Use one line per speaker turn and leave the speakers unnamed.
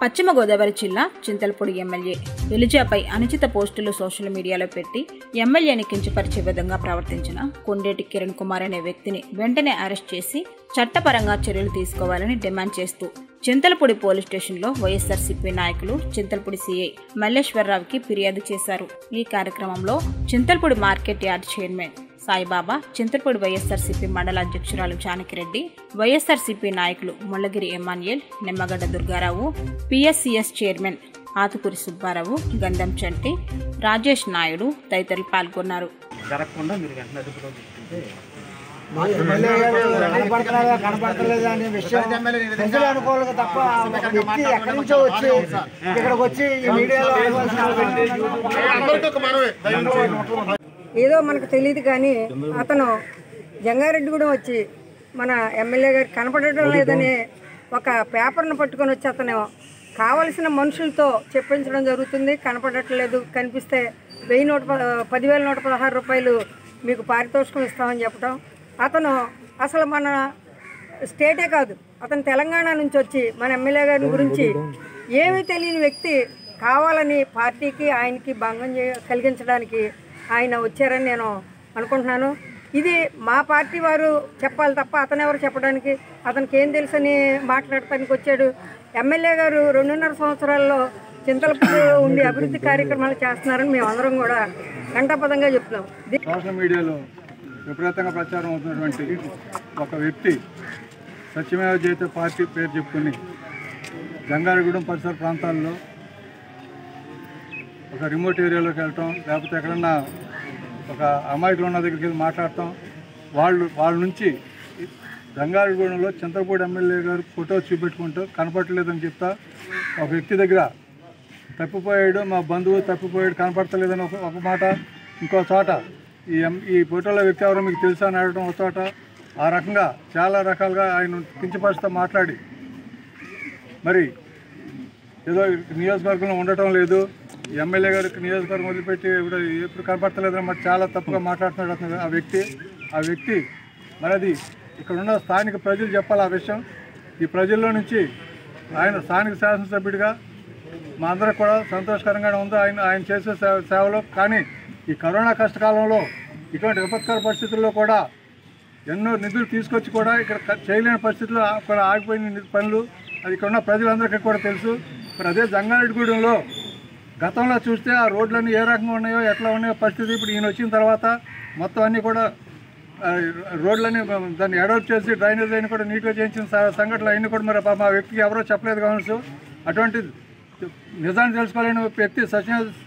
పశ్చిమ గోదావరి జిల్లా చింతలపూడి ఎమ్మెల్యే ఎలిజాపై అనుచిత పోస్టులు సోషల్ మీడియాలో పెట్టి ఎమ్మెల్యేని కించపరిచే విధంగా ప్రవర్తించిన కొండేటి కిరణ్ కుమార్ అనే వ్యక్తిని వెంటనే అరెస్ట్ చేసి చట్టపరంగా చర్యలు తీసుకోవాలని డిమాండ్ చేస్తూ చింతలపూడి పోలీస్ స్టేషన్లో వైఎస్ఆర్సీపీ నాయకులు చింతలపూడి సీఐ మల్లేశ్వరరావుకి ఫిర్యాదు చేశారు ఈ కార్యక్రమంలో Chintalapudi market yard chairman Saibaba Chintalapudi YSRCP మండల అధ్యక్షురాలు జానకిరెడ్డి వైఎస్ఆర్సీపీ నాయకులు Mullagiri Emmanuel Nimmagadda Durgarao PSCS chairman Athukuri Subbarao Gandham Chanti Rajesh Naidu తదితరులు పాల్గొన్నారు
జరగకుండా మీరు వెంటనే అదుపులో తీసుకుంటే
ఎమ్మెల్యే గారు కనపడుతున్నారా కనపడతలేదా అనే విషయం ప్రజలు అనుకోవాలి తప్ప ఒక వ్యక్తి ఎక్కడి నుంచో వచ్చి ఇక్కడికి వచ్చి ఈ మీడియాలో అడగాల్సిన అవసరం లేదు.
ఏదో మనకు తెలియదు కానీ అతను జంగారెడ్డిగూడెం వచ్చి మన ఎమ్మెల్యే గారు కనపడటం లేదని ఒక పేపర్ను పట్టుకొని వచ్చి అతను కావలసిన మనుషులతో చెప్పించడం జరుగుతుంది కనపడట్లేదు కనిపిస్తే వెయ్యి నూట ప- పదివేల నూట పదహారు రూపాయలు మీకు పారితోషికం ఇస్తామని చెప్పడం అతను అసలు మన స్టేటే కాదు అతను తెలంగాణ నుంచి వచ్చి మన ఎమ్మెల్యే గారి గురించి ఏమీ తెలియని వ్యక్తి కావాలని పార్టీకి ఆయనకి భంగం చే కలిగించడానికి ఆయన వచ్చారని నేను అనుకుంటున్నాను ఇది మా పార్టీ వారు చెప్పాలి తప్ప అతను ఎవరు చెప్పడానికి అతనికి ఏం తెలుసని మాట్లాడటానికి వచ్చాడు ఎమ్మెల్యే గారు రెండున్నర సంవత్సరాల్లో చింతలపూడి ఉండి అభివృద్ధి కార్యక్రమాలు చేస్తున్నారని మేము అందరం కూడా గంటాపదంగా చెప్తున్నాం దీ-
సోషల్ మీడియాలో విపరీతంగా ప్రచారం అవుతున్నటువంటి ఒక వ్యక్తి సత్యమేవ జయతే పార్టీ పేరు చెప్పుకుని జంగారగూడెం పరిసర ప్రాంతాల్లో ఒక రిమోట్ ఏరియాలోకి వెళ్ళటం లేకపోతే ఎక్కడన్నా ఒక అమాయకులు ఉన్న దగ్గరికి వెళ్ళి మాట్లాడటం వాళ్ళు వాళ్ళ నుంచి జంగారగూడెంలో చింతపూడి ఎమ్మెల్యే గారు ఫోటో చూపెట్టుకుంటూ కనపడలేదని చెప్తా ఒక వ్యక్తి దగ్గర తప్పిపోయాడు మా బంధువు తప్పిపోయాడు కనపడతలేదని ఒక ఒక మాట ఇంకో చోట ఈ ఎం ఈ ఫోటోలో వ్యక్తి ఎవరో మీకు తెలుసా అని అడగడం ఒక చోట ఆ రకంగా చాలా రకాలుగా ఆయన కించపరుస్తూ మాట్లాడి మరి ఏదో నియోజకవర్గంలో ఉండటం లేదు ఎమ్మెల్యే గారికి నియోజకవర్గం వదిలిపెట్టి ఇప్పుడు ఎప్పుడు కనపడతలేదని మరి చాలా తప్పుగా మాట్లాడుతున్నాడు అతను ఆ వ్యక్తి ఆ వ్యక్తి మరి అది ఇక్కడ ఉన్న స్థానిక ప్రజలు చెప్పాలి ఆ విషయం ఈ ప్రజల్లో నుంచి ఆయన స్థానిక శాసనసభ్యుడిగా మా అందరికి కూడా సంతోషకరంగానే ఉంది ఆయన ఆయన చేసే సేవ సేవలో కానీ ఈ కరోనా కష్టకాలంలో ఇటువంటి విపత్కర పరిస్థితుల్లో కూడా ఎన్నో నిధులు తీసుకొచ్చి కూడా ఇక్కడ క- చేయలేని పరిస్థితుల్లో ఆ- కూడా ఆగిపోయిన ని- పనులు అది ఇక్కడ ఉన్న ప్రజలందరికీ కూడా తెలుసు మరి అదే జంగారెడ్డిగూడెంలో గతంలో చూస్తే ఆ రోడ్లన్నీ ఏ రకంగా ఉన్నాయో ఎట్లా ఉన్నాయో పరిస్థితి ఇప్పుడు ఈయన వచ్చిన తర్వాత మొత్తం అన్నీ కూడా ఆ, రోడ్లన్నీ దాన్ని ఎడల్ప్ చేసి డ్రైనేజ్ అయినా కూడా నీట్గా చేయించిన స- సంఘటనలు అన్నీ కూడా మరి పాపం ఆ వ్యక్తికి ఎవరో చెప్పలేదు కావచ్చు అటువంటి నిజాన్ని తెలుసుకోలేని వ్యక్తి సత్య